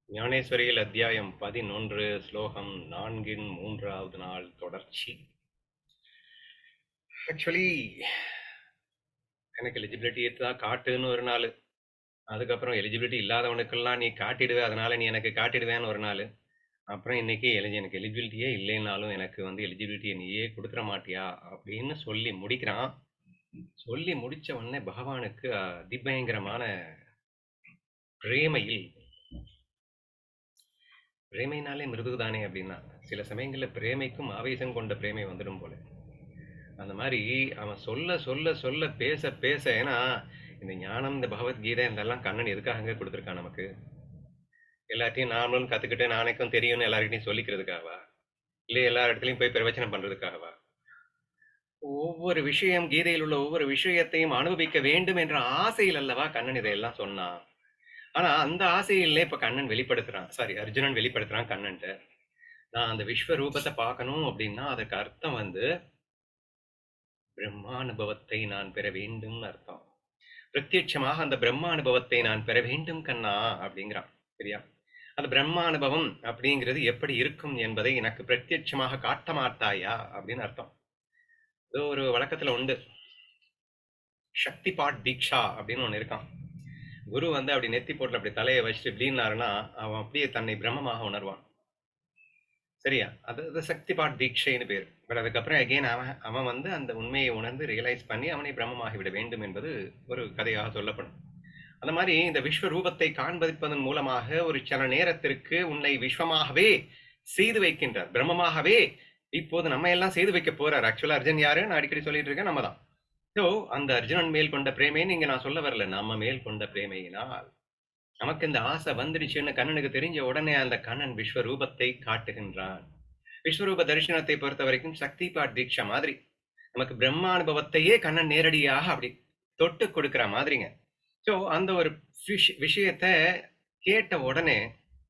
ஞானேஸ்வரியில் அத்தியாயம் பதினொன்று ஸ்லோகம் நான்கின் மூன்றாவது நாள் தொடர்ச்சி ஆக்சுவலி எனக்கு எலிஜிபிலிட்டி தான் காட்டுன்னு ஒரு நாள் அதுக்கப்புறம் எலிஜிபிலிட்டி இல்லாதவனுக்கெல்லாம் நீ காட்டிடுவே அதனால நீ எனக்கு காட்டிடுவேன்னு ஒரு நாள் அப்புறம் இன்னைக்கு எலிஜி எனக்கு எலிஜிபிலிட்டியே இல்லைன்னாலும் எனக்கு வந்து எலிஜிபிலிட்டியை நீயே கொடுத்துட மாட்டியா அப்படின்னு சொல்லி முடிக்கிறான் சொல்லி முடிச்ச உடனே பகவானுக்கு அஹ், அதிபயங்கரமான பிரேமையில் பிரேமைனாலே மிருதுதானே அப்படின்னா சில சமயங்கள்ல பிரேமைக்கும் ஆவேசம் கொண்ட பிரேமை வந்துடும் போல அந்த மாதிரி அவன் சொல்ல சொல்ல சொல்ல பேச பேச ஏன்னா இந்த ஞானம் இந்த பகவத்கீதை இதெல்லாம் கண்ணன் எதுக்காக அங்க கொடுத்துருக்கான் நமக்கு எல்லாத்தையும் நாமளும் கத்துக்கிட்டு நாளைக்கும் தெரியும்னு எல்லார்கிட்டையும் சொல்லிக்கிறதுக்காகவா இல்லை எல்லா இடத்துலையும் போய் பிரவச்சனம் பண்றதுக்காகவா ஒவ்வொரு விஷயம் கீதையில் உள்ள ஒவ்வொரு விஷயத்தையும் அனுபவிக்க வேண்டும் என்ற ஆசையில் அல்லவா கண்ணன் இதையெல்லாம் சொன்னான் ஆனா அந்த ஆசையிலே இப்ப கண்ணன் வெளிப்படுத்துறான் சாரி அர்ஜுனன் வெளிப்படுத்துறான் கண்ணன்ட்ட நான் அந்த விஸ்வரூபத்தை பார்க்கணும் அப்படின்னா அதுக்கு அர்த்தம் வந்து பிரம்மானுபவத்தை நான் பெற வேண்டும்னு அர்த்தம் பிரத்யட்சமாக அந்த பிரம்மானுபவத்தை நான் பெற வேண்டும் கண்ணா அப்படிங்கிறான் சரியா அந்த பிரம்மானுபவம் அப்படிங்கிறது எப்படி இருக்கும் என்பதை எனக்கு பிரத்யட்சமாக காட்ட மாட்டாயா அப்படின்னு அர்த்தம் இது ஒரு வழக்கத்துல உண்டு சக்தி பாட் தீக்ஷா அப்படின்னு ஒண்ணு இருக்கான் குரு வந்து அப்படி நெத்தி போட்டு அப்படி தலையை வச்சுட்டு இப்படின்னாருன்னா அவன் அப்படியே தன்னை பிரம்மமாக உணர்வான் சரியா அது அது சக்தி பாட் தீட்சைன்னு பேர் பட் அதுக்கப்புறம் அகைன் அவன் அவன் வந்து அந்த உண்மையை உணர்ந்து ரியலைஸ் பண்ணி அவனை பிரம்மமாகி விட வேண்டும் என்பது ஒரு கதையாக சொல்லப்படும் அந்த மாதிரி இந்த விஸ்வரூபத்தை காண்பதிப்பதன் மூலமாக ஒரு சில நேரத்திற்கு உன்னை விஸ்வமாகவே செய்து வைக்கின்றார் பிரம்மமாகவே இப்போது நம்ம எல்லாம் செய்து வைக்க போறார் ஆக்சுவலா அர்ஜுன் யாரு நான் அடிக்கடி சொல்லிட்டு இருக்கேன் நம்ம தான் ஸோ அந்த அர்ஜுனன் மேல் கொண்ட பிரேமை நீங்க நான் சொல்ல வரல நம்ம மேல் கொண்ட பிரேமையினால் நமக்கு இந்த ஆசை வந்துடுச்சுன்னு கண்ணனுக்கு தெரிஞ்ச உடனே அந்த கண்ணன் விஸ்வரூபத்தை காட்டுகின்றான் விஸ்வரூப தரிசனத்தை பொறுத்த வரைக்கும் சக்தி பாட் தீட்சா மாதிரி நமக்கு பிரம்மானுபவத்தையே கண்ணன் நேரடியாக அப்படி தொட்டு கொடுக்கிற மாதிரிங்க ஸோ அந்த ஒரு விஷ- விஷயத்த கேட்ட உடனே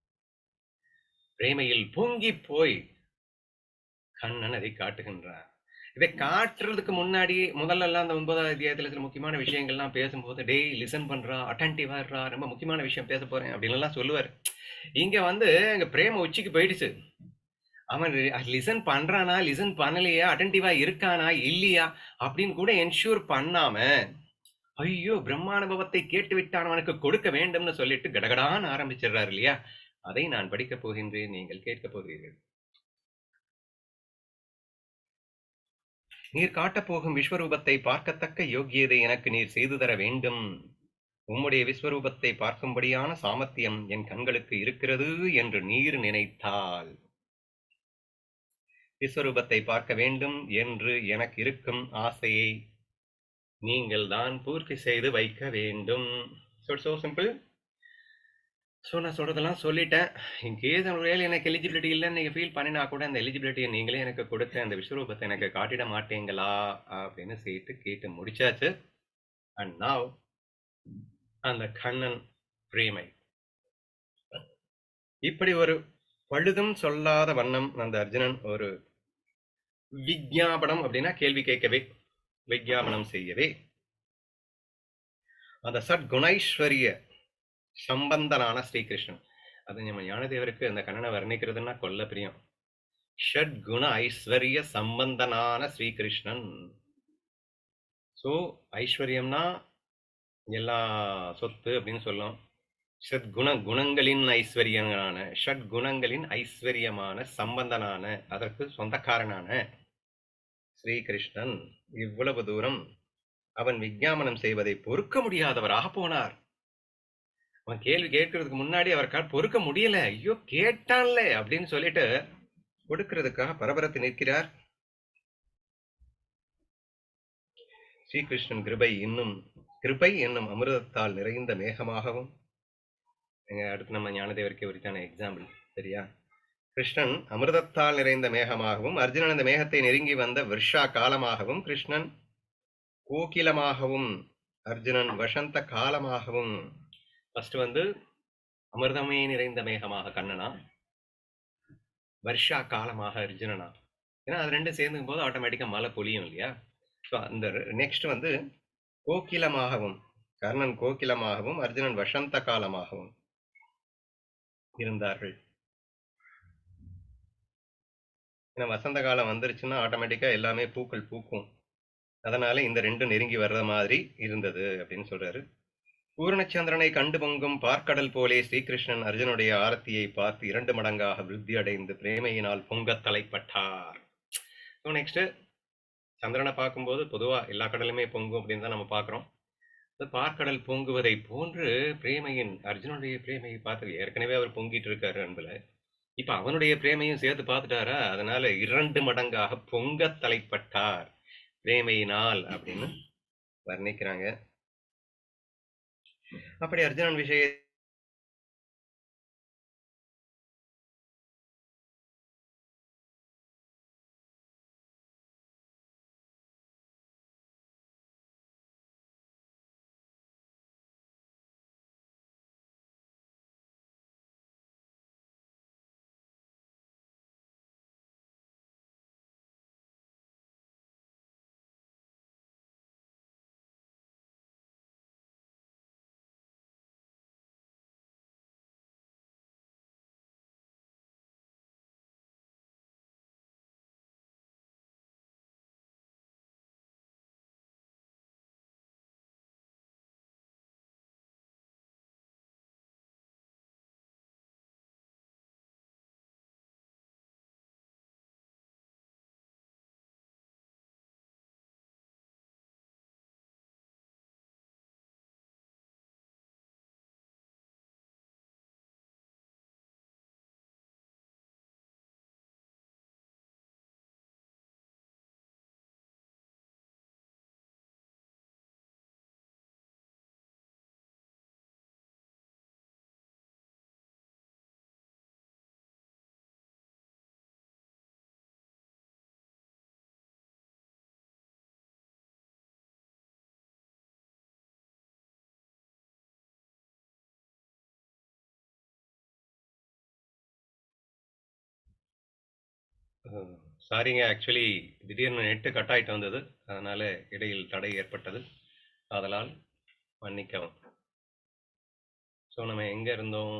பிரேமையில் பொங்கி போய் கண்ணன் அதை காட்டுகின்றான் இதை காட்டுறதுக்கு முன்னாடி முதல்ல எல்லாம் அந்த ஒன்பதாவது அத்தியாயத்துல சில முக்கியமான விஷயங்கள்லாம் பேசும்போது டேய் லிசன் பண்றா அட்டன்டிவா இருறா ரொம்ப முக்கியமான விஷயம் பேச போறேன் அப்படின்னு எல்லாம் சொல்லுவார் இங்க வந்து எங்க பிரேம உச்சிக்கு போயிடுச்சு அவன் லிசன் பண்றானா லிசன் பண்ணலையா அட்டன்டிவா இருக்கானா இல்லையா அப்படின்னு கூட என்ஷூர் பண்ணாம ஐயோ பிரம்மானுபவத்தை கேட்டு விட்டான் அவனுக்கு கொடுக்க வேண்டும்னு சொல்லிட்டு கடகடான்னு ஆரம்பிச்சிடுறாரு இல்லையா அதை நான் படிக்கப் போகின்றேன் நீங்கள் கேட்கப் போகிறீர்கள் நீர் காட்டப் போகும் விஸ்வரூபத்தை பார்க்கத்தக்க யோக்கியதை எனக்கு நீர் செய்து தர வேண்டும் உம்முடைய விஸ்வரூபத்தை பார்க்கும்படியான சாமர்த்தியம் என் கண்களுக்கு இருக்கிறது என்று நீர் நினைத்தால் விஸ்வரூபத்தை பார்க்க வேண்டும் என்று எனக்கு இருக்கும் ஆசையை நீங்கள் தான் பூர்த்தி செய்து வைக்க வேண்டும் ஸோ சிம்பிள் ஸோ நான் சொல்றதெல்லாம் சொல்லிட்டேன் இன்கேஸ் ஒருவேளை எனக்கு எலிஜிபிலிட்டி இல்லைன்னு நீங்கள் ஃபீல் பண்ணினா கூட அந்த எலிஜிபிலிட்டியை நீங்களே எனக்கு கொடுத்த அந்த விஸ்வரூபத்தை எனக்கு காட்டிட மாட்டீங்களா அப்படின்னு கேட்டு கேட்டு முடிச்சாச்சு அண்ட் நாவ் அந்த கண்ணன் பிரேமை இப்படி ஒரு பழுதும் சொல்லாத வண்ணம் அந்த அர்ஜுனன் ஒரு விஜாபனம் அப்படின்னா கேள்வி கேட்கவே விஜாபனம் செய்யவே அந்த சத்குணைஸ்வரிய சம்பந்தனான ஸ்ரீகிருஷ்ணன் அது நம்ம ஞானதேவருக்கு அந்த கண்ணனை வர்ணிக்கிறதுன்னா கொல்ல பிரியம் ஷட்குண ஐஸ்வர்ய சம்பந்தனான ஸ்ரீகிருஷ்ணன் ஸோ ஐஸ்வர்யம்னா எல்லா சொத்து அப்படின்னு சொல்லும் ஷட்குண குணங்களின் ஐஸ்வர்யமான ஷட்குணங்களின் ஐஸ்வர்யமான சம்பந்தனான அதற்கு சொந்தக்காரனான ஸ்ரீகிருஷ்ணன் இவ்வளவு தூரம் அவன் விஞ்ஞாபனம் செய்வதை பொறுக்க முடியாதவராக போனார் அவன் கேள்வி கேட்கறதுக்கு முன்னாடி அவருக்கால் பொறுக்க முடியல ஐயோ கேட்டான்ல அப்படின்னு சொல்லிட்டு கொடுக்கிறதுக்காக பரபரத்து நிற்கிறார் ஸ்ரீகிருஷ்ணன் கிருபை இன்னும் கிருபை என்னும் அமிர்தத்தால் நிறைந்த மேகமாகவும் எங்க அடுத்து நம்ம ஞானதேவருக்கே உரித்தான எக்ஸாம்பிள் சரியா கிருஷ்ணன் அமிர்தத்தால் நிறைந்த மேகமாகவும் அர்ஜுனன் அந்த மேகத்தை நெருங்கி வந்த வருஷா காலமாகவும் கிருஷ்ணன் கோகிலமாகவும் அர்ஜுனன் வசந்த காலமாகவும் ஃபர்ஸ்ட் வந்து அமிர்தமே நிறைந்த மேகமாக கண்ணனா வருஷா காலமாக அர்ஜுனனா ஏன்னா அது ரெண்டும் சேர்ந்துக்கும் போது ஆட்டோமேட்டிக்காக மழை பொழியும் இல்லையா ஸோ அந்த நெக்ஸ்ட் வந்து கோகிலமாகவும் கர்ணன் கோகிலமாகவும் அர்ஜுனன் வசந்த காலமாகவும் இருந்தார்கள் ஏன்னா வசந்த காலம் வந்துருச்சுன்னா ஆட்டோமேட்டிக்கா எல்லாமே பூக்கள் பூக்கும் அதனால இந்த ரெண்டும் நெருங்கி வர்ற மாதிரி இருந்தது அப்படின்னு சொல்றாரு பூரணச்சந்திரனை கண்டு பொங்கும் பார்க்கடல் போலே ஸ்ரீகிருஷ்ணன் அர்ஜுனுடைய ஆரத்தியை பார்த்து இரண்டு மடங்காக விருத்தி அடைந்து பிரேமையினால் பொங்கத் தலைப்பட்டார் ஸோ நெக்ஸ்ட் சந்திரனை பார்க்கும்போது பொதுவா எல்லா கடலுமே பொங்கும் அப்படின்னு தான் நம்ம பார்க்குறோம் இந்த பார்க்கடல் பொங்குவதை போன்று பிரேமையின் அர்ஜுனுடைய பிரேமையை பார்த்து ஏற்கனவே அவர் பொங்கிட்டு இருக்காரு அன்புல இப்ப அவனுடைய பிரேமையும் சேர்த்து பார்த்துட்டாரா அதனால இரண்டு மடங்காக பொங்கத் தலைப்பட்டார் பிரேமையினால் அப்படின்னு வர்ணிக்கிறாங்க அப்படி அர்ஜுனன் விஷய சாரிங்க ஆக்சுவலி திடீர்னு நெட்டு கட் ஆயிட்டு வந்தது அதனால இடையில் தடை ஏற்பட்டது அதனால் மன்னிக்கவும் ஸோ நம்ம எங்க இருந்தோம்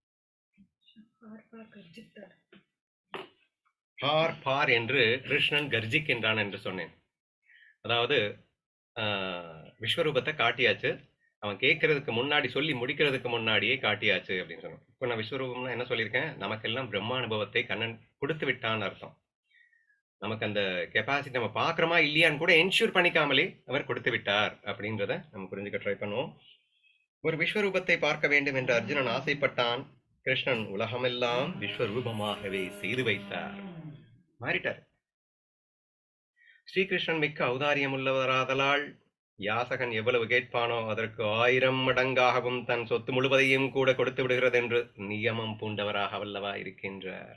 பார் பார் என்று கிருஷ்ணன் கர்ஜிக்கின்றான் என்று சொன்னேன் அதாவது ஆஹ், விஸ்வரூபத்தை காட்டியாச்சு அவன் கேட்கறதுக்கு முன்னாடி சொல்லி முடிக்கிறதுக்கு முன்னாடியே காட்டியாச்சு அப்படின்னு சொன்னான் இப்போ நான் விஸ்வரூபம்னா என்ன சொல்லியிருக்கேன் நமக்கெல்லாம் பிரம்மானுபவத்தை கண்ணன் கொடுத்து விட்டான்னு அர்த்தம் நமக்கு அந்த கெப்பாசிட்டி நம்ம பார்க்குறோமா இல்லையான்னு கூட என்ஷூர் பண்ணிக்காமலே அவர் கொடுத்து விட்டார் அப்படின்றத நம்ம புரிஞ்சுக்க ட்ரை பண்ணுவோம் ஒரு விஸ்வரூபத்தை பார்க்க வேண்டும் என்று அர்ஜுனன் ஆசைப்பட்டான் கிருஷ்ணன் உலகமெல்லாம் விஸ்வரூபமாகவே செய்து வைத்தார் மாறிட்டார் ஸ்ரீகிருஷ்ணன் மிக்க ஔதாரியம் உள்ளவராதலால் யாசகன் எவ்வளவு கேட்பானோ அதற்கு ஆயிரம் மடங்காகவும் தன் சொத்து முழுவதையும் கூட கொடுத்து விடுகிறது என்று நியமம் பூண்டவராக வல்லவா இருக்கின்றார்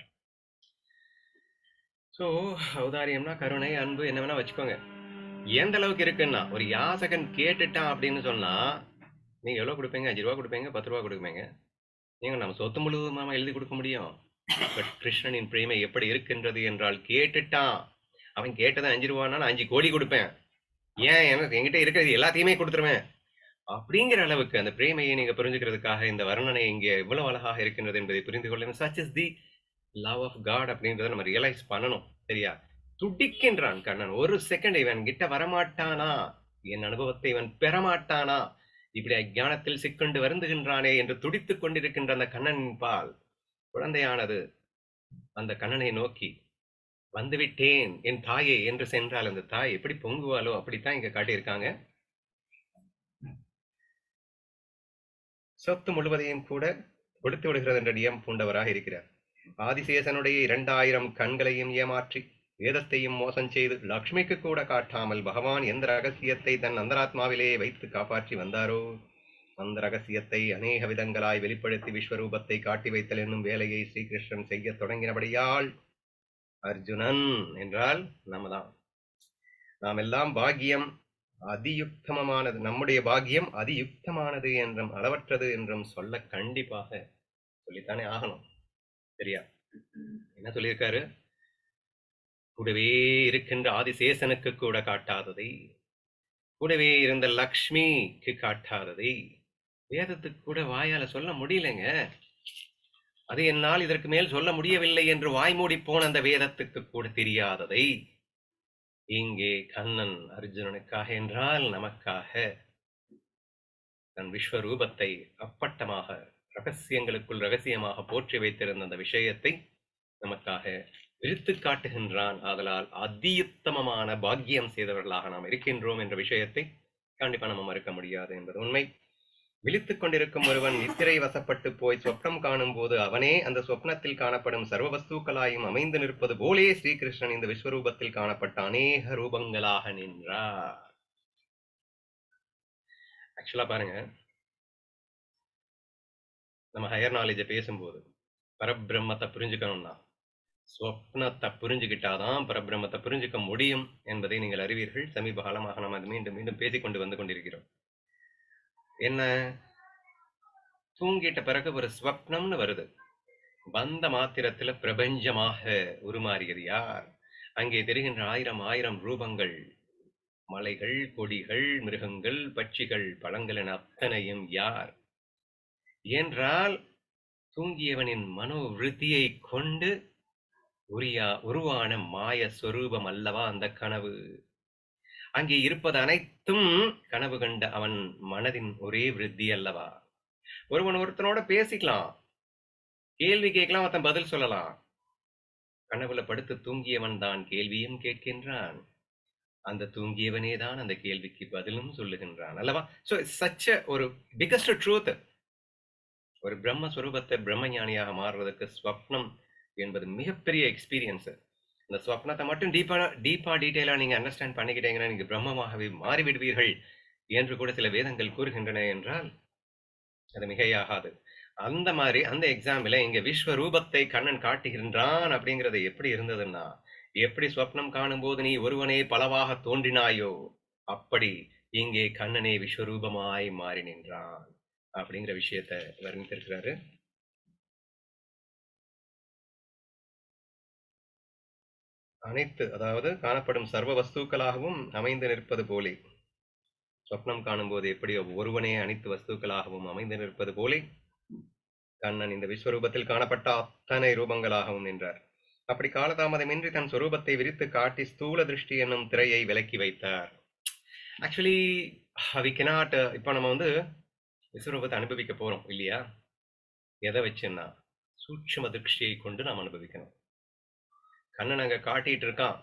சோ ஔதாரியம்னா கருணை அன்பு என்ன வேணா வச்சுக்கோங்க எந்த அளவுக்கு இருக்குன்னா ஒரு யாசகன் கேட்டுட்டான் அப்படின்னு சொன்னா நீங்க எவ்வளவு கொடுப்பீங்க அஞ்சு ரூபா கொடுப்பீங்க பத்து ரூபா கொடுப்பீங்க நீங்க நம்ம சொத்து முழுவதுமா எழுதி கொடுக்க முடியும் பட் கிருஷ்ணனின் பிரேமை எப்படி இருக்கின்றது என்றால் கேட்டுட்டான் அவன் கேட்டது அஞ்சு ரூபான்னா நான் அஞ்சு கோடி கொடுப்பேன் ஏன் எனக்கு என்கிட்ட இருக்கிறது எல்லாத்தையுமே கொடுத்துருவேன் அப்படிங்கிற அளவுக்கு அந்த பிரேமையை நீங்க புரிஞ்சுக்கிறதுக்காக இந்த வர்ணனை இங்கே எவ்வளவு அழகாக இருக்கின்றது என்பதை புரிந்து கொள்ள such is the love of God அப்படின்றத நம்ம ரியலைஸ் பண்ணணும் சரியா துடிக்கின்றான் கண்ணன் ஒரு செகண்ட் இவன் கிட்ட வரமாட்டானா என் அனுபவத்தை இவன் பெறமாட்டானா இப்படி அஞ்ஞானத்தில் சிக்கொண்டு வருந்துகின்றானே என்று துடித்துக் கொண்டிருக்கின்ற அந்த கண்ணனின் பால் குழந்தையானது அந்த கண்ணனை நோக்கி வந்துவிட்டேன் என் தாயே என்று சென்றால் அந்த தாய் எப்படி பொங்குவாளோ அப்படித்தான் இங்க காட்டியிருக்காங்க சொத்து முழுவதையும் கூட கொடுத்து விடுகிறது என்ற நியம் பூண்டவராக இருக்கிறார் ஆதிசேஷனுடைய இரண்டாயிரம் கண்களையும் ஏமாற்றி வேதத்தையும் மோசம் செய்து லக்ஷ்மிக்கு கூட காட்டாமல் பகவான் எந்த ரகசியத்தை தன் அந்தராத்மாவிலே வைத்து காப்பாற்றி வந்தாரோ அந்த ரகசியத்தை அநேக விதங்களாய் வெளிப்படுத்தி விஸ்வரூபத்தை காட்டி வைத்தல் என்னும் வேலையை ஸ்ரீகிருஷ்ணன் செய்ய தொடங்கினபடியால் அர்ஜுனன் என்றால் நம்ம தான் நாம் எல்லாம் பாக்கியம் அதியுக்தமமானது நம்முடைய பாக்கியம் அதியுக்தமானது என்றும் அளவற்றது என்றும் சொல்ல கண்டிப்பாக சொல்லித்தானே ஆகணும் சரியா என்ன சொல்லியிருக்காரு கூடவே இருக்கின்ற ஆதிசேஷனுக்கு கூட காட்டாததை கூடவே இருந்த லக்ஷ்மிக்கு காட்டாததை வேதத்துக்கு கூட வாயால சொல்ல முடியலங்க அது என்னால் இதற்கு மேல் சொல்ல முடியவில்லை என்று வாய்மூடி போன அந்த வேதத்துக்கு கூட தெரியாததை இங்கே கண்ணன் அர்ஜுனனுக்காக என்றால் நமக்காக தன் விஸ்வரூபத்தை அப்பட்டமாக ரகசியங்களுக்குள் ரகசியமாக போற்றி வைத்திருந்த அந்த விஷயத்தை நமக்காக விரித்து காட்டுகின்றான் ஆதலால் அதியுத்தமமான பாக்கியம் செய்தவர்களாக நாம் இருக்கின்றோம் என்ற விஷயத்தை கண்டிப்பா நம்ம மறுக்க முடியாது என்பது உண்மை விழித்துக் கொண்டிருக்கும் ஒருவன் நித்திரை வசப்பட்டு போய் சொப்னம் காணும் போது அவனே அந்த சொப்னத்தில் காணப்படும் சர்வ வஸ்தூக்களாயும் அமைந்து நிற்பது போலே ஸ்ரீகிருஷ்ணன் இந்த விஸ்வரூபத்தில் காணப்பட்ட அநேக ரூபங்களாக நின்றார் ஆக்சுவலா பாருங்க நம்ம ஹையர் நாலேஜை பேசும்போது பரபிரம்மத்தை புரிஞ்சுக்கணும்னா ஸ்வப்னத்தை புரிஞ்சுக்கிட்டாதான் பரபிரம்மத்தை புரிஞ்சுக்க முடியும் என்பதை நீங்கள் அறிவீர்கள் சமீப காலமாக நாம் அது மீண்டும் மீண்டும் பேசிக்கொண்டு வந்து கொண்டிருக்கிறோம் என்ன தூங்கிட்ட பிறகு ஒரு ஸ்வப்னம்னு வருது வந்த மாத்திரத்துல பிரபஞ்சமாக உருமாறியது யார் அங்கே தெரிகின்ற ஆயிரம் ஆயிரம் ரூபங்கள் மலைகள் கொடிகள் மிருகங்கள் பட்சிகள் பழங்கள் என அத்தனையும் யார் என்றால் தூங்கியவனின் மனோ விருத்தியை கொண்டு உரியா உருவான மாய சொரூபம் அல்லவா அந்த கனவு அங்கே இருப்பது அனைத்தும் கனவு கண்ட அவன் மனதின் ஒரே விருத்தி அல்லவா ஒருவன் ஒருத்தனோட பேசிக்கலாம் கேள்வி கேட்கலாம் ஒருத்தன் பதில் சொல்லலாம் கனவுல படுத்து தூங்கியவன் தான் கேள்வியும் கேட்கின்றான் அந்த தூங்கியவனே தான் அந்த கேள்விக்கு பதிலும் சொல்லுகின்றான் அல்லவா சோ சச்ச ஒரு பிகஸ்ட் ட்ரூத் ஒரு பிரம்மஸ்வரூபத்தை பிரம்மஞானியாக மாறுவதற்கு ஸ்வப்னம் என்பது மிகப்பெரிய எக்ஸ்பீரியன்ஸ் இந்த ஸ்வப்னத்தை மட்டும் டீப்பா டீப்பா டீட்டெயிலா நீங்க அண்டர்ஸ்டாண்ட் பண்ணிக்கிட்டீங்கன்னா நீங்க பிரம்மமாகவே மாறிவிடுவீர்கள் என்று கூட சில வேதங்கள் கூறுகின்றன என்றால் அது மிகையாகாது அந்த மாதிரி அந்த எக்ஸாம்பிள இங்க விஸ்வரூபத்தை கண்ணன் காட்டுகின்றான் அப்படிங்கிறது எப்படி இருந்ததுன்னா எப்படி ஸ்வப்னம் காணும்போது நீ ஒருவனே பலவாக தோன்றினாயோ அப்படி இங்கே கண்ணனே விஸ்வரூபமாய் மாறி நின்றான் அப்படிங்கிற விஷயத்தை வர்ணித்திருக்கிறாரு அனைத்து அதாவது காணப்படும் சர்வ வஸ்துக்களாகவும் அமைந்து நிற்பது போலே சொப்னம் காணும்போது எப்படி ஒருவனே அனைத்து வஸ்துக்களாகவும் அமைந்து நிற்பது போலே கண்ணன் இந்த விஸ்வரூபத்தில் காணப்பட்ட அத்தனை ரூபங்களாகவும் நின்றார் அப்படி காலதாமதமின்றி தன் சொரூபத்தை விரித்து காட்டி ஸ்தூல திருஷ்டி என்னும் திரையை விலக்கி வைத்தார் ஆக்சுவலி வி கெனாட் இப்போ நம்ம வந்து விஸ்வரூபத்தை அனுபவிக்க போறோம் இல்லையா எதை வச்சுன்னா சூட்சும திருஷ்டியை கொண்டு நாம் அனுபவிக்கணும் கண்ணன் அங்க காட்டிட்டு இருக்கான்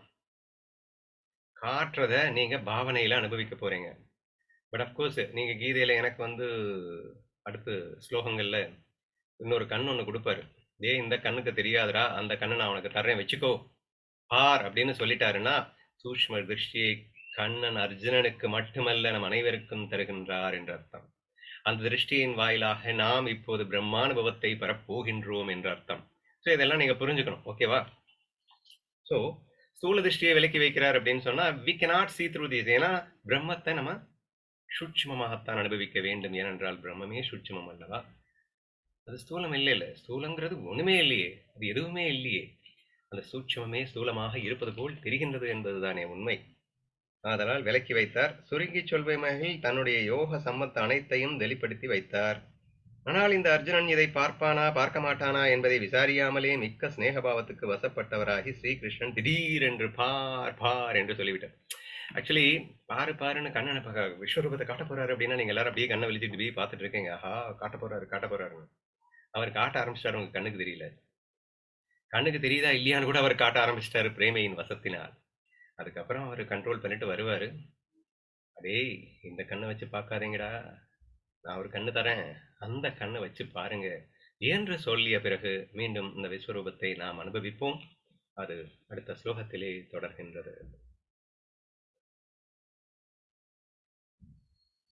காட்டுறத நீங்க பாவனையில அனுபவிக்க போறீங்க பட் அப்கோர்ஸ் நீங்க கீதையில எனக்கு வந்து அடுத்து ஸ்லோகங்கள்ல இன்னொரு கண் ஒன்று கொடுப்பாரு டே இந்த கண்ணுக்கு தெரியாதுடா அந்த கண்ணை நான் உனக்கு தர்றேன் வச்சுக்கோ பார் அப்படின்னு சொல்லிட்டாருன்னா சூஷ்ம திருஷ்டியை கண்ணன் அர்ஜுனனுக்கு மட்டுமல்ல நம் அனைவருக்கும் தருகின்றார் என்ற அர்த்தம் அந்த திருஷ்டியின் வாயிலாக நாம் இப்போது பிரம்மானுபவத்தை பெறப்போகின்றோம் என்ற அர்த்தம் ஸோ இதெல்லாம் நீங்க புரிஞ்சுக்கணும் ஓகேவா ஸோ ஸ்தூல திருஷ்டியை விலக்கி வைக்கிறார் அப்படின்னு சொன்னா we cannot see through this ஏன்னா பிரம்மத்தை நம்ம சூட்சமமாகத்தான் அனுபவிக்க வேண்டும் ஏனென்றால் பிரம்மமே சூட்சமம் அல்லவா அது ஸ்தூலம் இல்லை இல்லை ஸ்தூலங்கிறது ஒண்ணுமே இல்லையே அது எதுவுமே இல்லையே அந்த சூட்சமமே ஸ்தூலமாக இருப்பது போல் தெரிகின்றது என்பதுதானே உண்மை அதனால் விலக்கி வைத்தார் சுருங்கி சொல்வைமையில் தன்னுடைய யோக சம்மத்த அனைத்தையும் வெளிப்படுத்தி வைத்தார் ஆனால் இந்த அர்ஜுனன் இதை பார்ப்பானா பார்க்க மாட்டானா என்பதை விசாரியாமலே மிக்க சிநேகபாவத்துக்கு வசப்பட்டவராகி ஸ்ரீகிருஷ்ணன் திடீரென்று பார் பார் என்று சொல்லிவிட்டார் ஆக்சுவலி பாரு பாருன்னு கண்ணனை பார்க்க விஸ்வரூபத்தை காட்ட போறாரு அப்படின்னா நீங்க எல்லாரும் அப்படியே கண்ணை வெளிச்சிட்டு போய் பார்த்துட்டு இருக்கீங்க ஆஹா காட்ட போறாரு காட்ட போறாருன்னு அவர் காட்ட ஆரம்பிச்சிட்டாரு உங்க கண்ணுக்கு தெரியல கண்ணுக்கு தெரியுதா இல்லையான்னு கூட அவர் காட்ட ஆரம்பிச்சிட்டாரு பிரேமையின் வசத்தினால் அதுக்கப்புறம் அவர் கண்ட்ரோல் பண்ணிட்டு வருவாரு அடே இந்த கண்ணை வச்சு பார்க்காதீங்கடா நான் ஒரு கண்ணு தரேன் அந்த கண்ணை வச்சு பாருங்க என்று சொல்லிய பிறகு மீண்டும் இந்த விஸ்வரூபத்தை நாம் அனுபவிப்போம் அது அடுத்த ஸ்லோகத்திலே தொடர்கின்றது